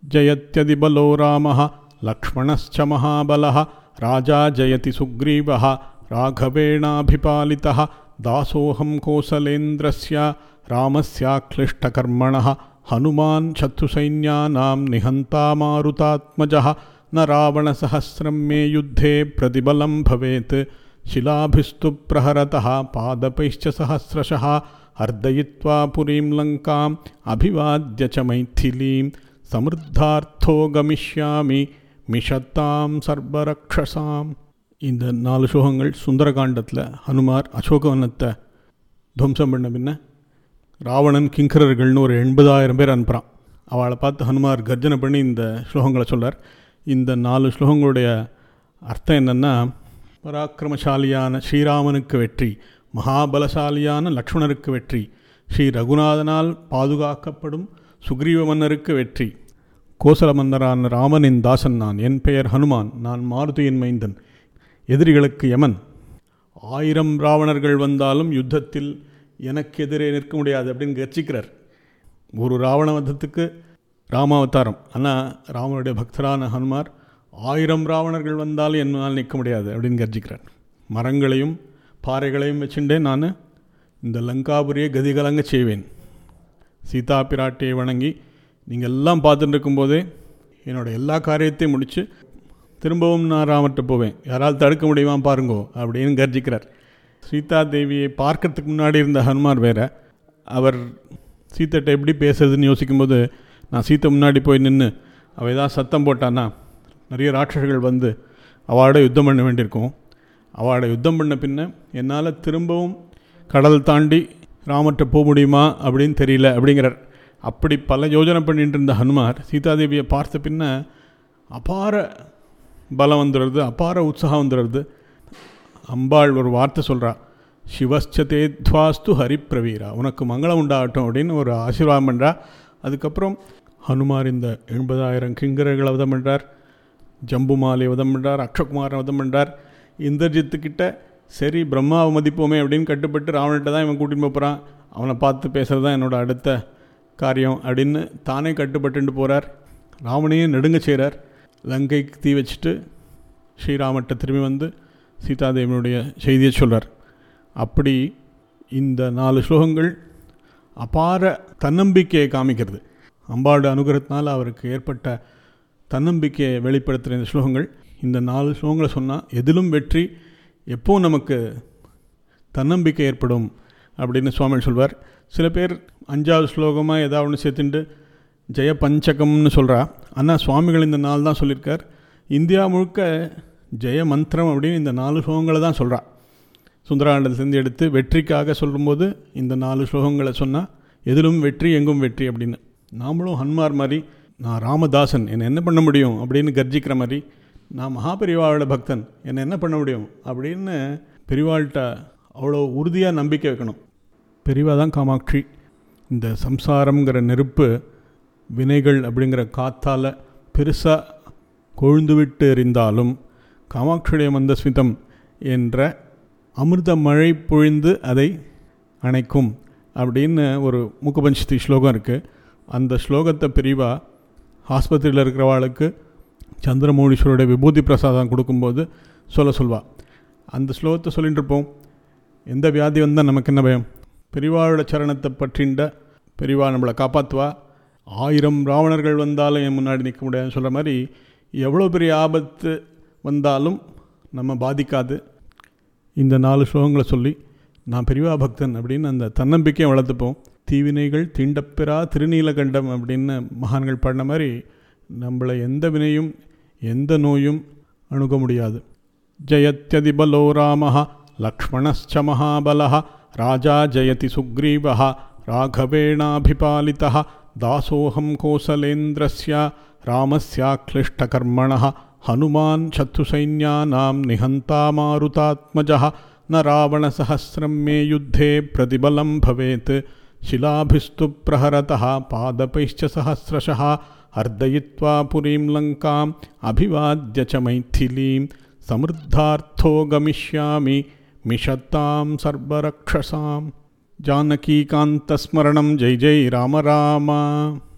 जयत्यदिबलो रामः लक्ष्मणश्च महाबलः राजा जयति सुग्रीवः राघवेणाभिपालितः दासोऽहं कोसलेन्द्रस्य रामस्याक्लिष्टकर्मणः हनुमान् शत्रुसैन्यानां निहन्ता मारुतात्मजः न रावणसहस्रं मे युद्धे प्रतिबलं भवेत् शिलाभिस्तु प्रहरतः पादपैश्च सहस्रशः अर्दयित्वा पुरीं लङ्काम् अभिवाद्य च मैथिलीं समृद्धार्थो गमिष्यामि மிஷத்தாம் சர்வரக்ஷசாம் இந்த நாலு ஸ்லோகங்கள் சுந்தரகாண்டத்தில் ஹனுமார் அசோகவனத்தை துவம்சம் பண்ண பின்ன ராவணன் கிங்கரர்கள்னு ஒரு எண்பதாயிரம் பேர் அனுப்புகிறான் அவளை பார்த்து ஹனுமார் கர்ஜனை பண்ணி இந்த ஸ்லோகங்களை சொல்லார் இந்த நாலு ஸ்லோகங்களுடைய அர்த்தம் என்னென்னா பராக்கிரமசாலியான ஸ்ரீராமனுக்கு வெற்றி மகாபலசாலியான லக்ஷ்மணருக்கு வெற்றி ஸ்ரீ ரகுநாதனால் பாதுகாக்கப்படும் சுக்ரீவ மன்னருக்கு வெற்றி கோசல மன்னரான ராமனின் தாசன் நான் என் பெயர் ஹனுமான் நான் மாருதியின் மைந்தன் எதிரிகளுக்கு யமன் ஆயிரம் ராவணர்கள் வந்தாலும் யுத்தத்தில் எனக்கு எதிரே நிற்க முடியாது அப்படின்னு கர்ச்சிக்கிறார் ஒரு ராவண வதத்துக்கு ராமாவதாரம் ஆனால் ராமனுடைய பக்தரான ஹனுமார் ஆயிரம் ராவணர்கள் வந்தாலும் என்னால் நிற்க முடியாது அப்படின்னு கர்ஜிக்கிறார் மரங்களையும் பாறைகளையும் வச்சுட்டே நான் இந்த லங்காபுரியை கதிகலங்க செய்வேன் சீதா பிராட்டியை வணங்கி நீங்கள் எல்லாம் பார்த்துட்டு இருக்கும்போதே என்னோடய எல்லா காரியத்தையும் முடித்து திரும்பவும் நான் ராமர்கிட்ட போவேன் யாரால் தடுக்க முடியுமா பாருங்கோ அப்படின்னு கர்ஜிக்கிறார் சீதா தேவியை பார்க்கறதுக்கு முன்னாடி இருந்த ஹனுமார் வேற அவர் சீத்தட்ட எப்படி பேசுறதுன்னு யோசிக்கும்போது நான் சீத்தை முன்னாடி போய் நின்று அவள் ஏதாவது சத்தம் போட்டான்னா நிறைய ராட்சர்கள் வந்து அவளோட யுத்தம் பண்ண வேண்டியிருக்கும் அவளோட யுத்தம் பண்ண பின்ன என்னால் திரும்பவும் கடல் தாண்டி ராமர்கிட்ட போக முடியுமா அப்படின்னு தெரியல அப்படிங்கிறார் அப்படி பல யோஜனை பண்ணிட்டு இருந்த ஹனுமார் சீதாதேவியை பார்த்த பின்ன அபார பலம் வந்துடுறது அபார உற்சாகம் வந்துடுறது அம்பாள் ஒரு வார்த்தை சொல்கிறா சிவஸ்சதே துவாஸ்து ஹரிப்பிரவீரா உனக்கு மங்களம் உண்டாகட்டும் அப்படின்னு ஒரு ஆசீர்வாதம் பண்ணுறா அதுக்கப்புறம் ஹனுமார் இந்த எண்பதாயிரம் கிங்கரர்களை வதம் பண்ணுறார் ஜம்புமாலை வதம் பண்ணுறார் அக்ஷகுமாரை வதம் பண்ணுறார் இந்திரஜித்துக்கிட்ட சரி பிரம்மாவை மதிப்போமே அப்படின்னு கட்டுப்பட்டு ராவணிட்ட தான் இவன் கூட்டின்னு போகிறான் அவனை பார்த்து பேசுகிறது தான் என்னோடய அடுத்த காரியம் அப்படின்னு தானே கட்டுப்பட்டு போகிறார் ராவணையும் நெடுங்க செய்கிறார் லங்கைக்கு தீ வச்சுட்டு ஸ்ரீராமர்கிட்ட திரும்பி வந்து சீதாதேவியினுடைய செய்தியை சொல்கிறார் அப்படி இந்த நாலு ஸ்லோகங்கள் அபார தன்னம்பிக்கையை காமிக்கிறது அம்பாவோட அனுகிரகத்தினால் அவருக்கு ஏற்பட்ட தன்னம்பிக்கையை வெளிப்படுத்துகிற இந்த ஸ்லோகங்கள் இந்த நாலு ஸ்லோகங்களை சொன்னால் எதிலும் வெற்றி எப்போ நமக்கு தன்னம்பிக்கை ஏற்படும் அப்படின்னு சுவாமி சொல்வார் சில பேர் அஞ்சாவது ஸ்லோகமாக ஏதாவது ஒன்று சேர்த்துட்டு ஜெய பஞ்சகம்னு சொல்கிறா ஆனால் சுவாமிகள் இந்த நாள் தான் சொல்லியிருக்கார் இந்தியா முழுக்க ஜெய மந்திரம் அப்படின்னு இந்த நாலு ஸ்லோகங்களை தான் சொல்கிறா சுந்தராண்டத்துலேருந்து எடுத்து வெற்றிக்காக சொல்லும்போது இந்த நாலு ஸ்லோகங்களை சொன்னால் எதிலும் வெற்றி எங்கும் வெற்றி அப்படின்னு நாமளும் ஹன்மார் மாதிரி நான் ராமதாசன் என்னை என்ன பண்ண முடியும் அப்படின்னு கர்ஜிக்கிற மாதிரி நான் மகாபெரிவாளோட பக்தன் என்னை என்ன பண்ண முடியும் அப்படின்னு பெரிவாள்கிட்ட அவ்வளோ உறுதியாக நம்பிக்கை வைக்கணும் பெரிவா தான் காமாட்சி இந்த சம்சாரங்கிற நெருப்பு வினைகள் அப்படிங்கிற காத்தால் பெருசாக கொழுந்து விட்டு எறிந்தாலும் காமாட்சியுடைய மந்தஸ்மிதம் என்ற அமிர்த மழை பொழிந்து அதை அணைக்கும் அப்படின்னு ஒரு முக்கபஞ்சதி ஸ்லோகம் இருக்குது அந்த ஸ்லோகத்தை பிரிவா ஆஸ்பத்திரியில் இருக்கிறவாளுக்கு சந்திரமௌலீஸ்வரோடைய விபூதி பிரசாதம் கொடுக்கும்போது சொல்ல சொல்வா அந்த ஸ்லோகத்தை சொல்லிட்டு இருப்போம் எந்த வியாதி வந்தால் நமக்கு என்ன பயம் பெரிவாளோட சரணத்தை பற்றின்ற பெரிவா நம்மளை காப்பாற்றுவா ஆயிரம் ராவணர்கள் வந்தாலும் என் முன்னாடி நிற்க முடியாதுன்னு சொல்கிற மாதிரி எவ்வளோ பெரிய ஆபத்து வந்தாலும் நம்ம பாதிக்காது இந்த நாலு ஸ்லோகங்களை சொல்லி நான் பெரியவா பக்தன் அப்படின்னு அந்த தன்னம்பிக்கையை வளர்த்துப்போம் தீவினைகள் தீண்டப்பெறா திருநீலகண்டம் அப்படின்னு மகான்கள் பாடின மாதிரி நம்மளை எந்த வினையும் எந்த நோயும் அணுக முடியாது ஜெயத்யதிபலோ ராம லக்ஷ்மணశ్చ மகாபலः ராஜா ஜெயதி சுக்ரீவः ராகவேணாபிபாலிतः दासोऽहं कोसलेन्द्रस्य रामस्याक्लिष्टकर्मणः हनुमान् शत्रुसैन्यानां निहन्ता मारुतात्मजः न रावणसहस्रं मे युद्धे प्रतिबलं भवेत् शिलाभिस्तु प्रहरतः पादपैश्च सहस्रशः अर्दयित्वा पुरीं लङ्काम् अभिवाद्य च मैथिलीं समृद्धार्थो गमिष्यामि मिषतां सर्वरक्षसां जानकीकान्तस्मरणं जय जय राम राम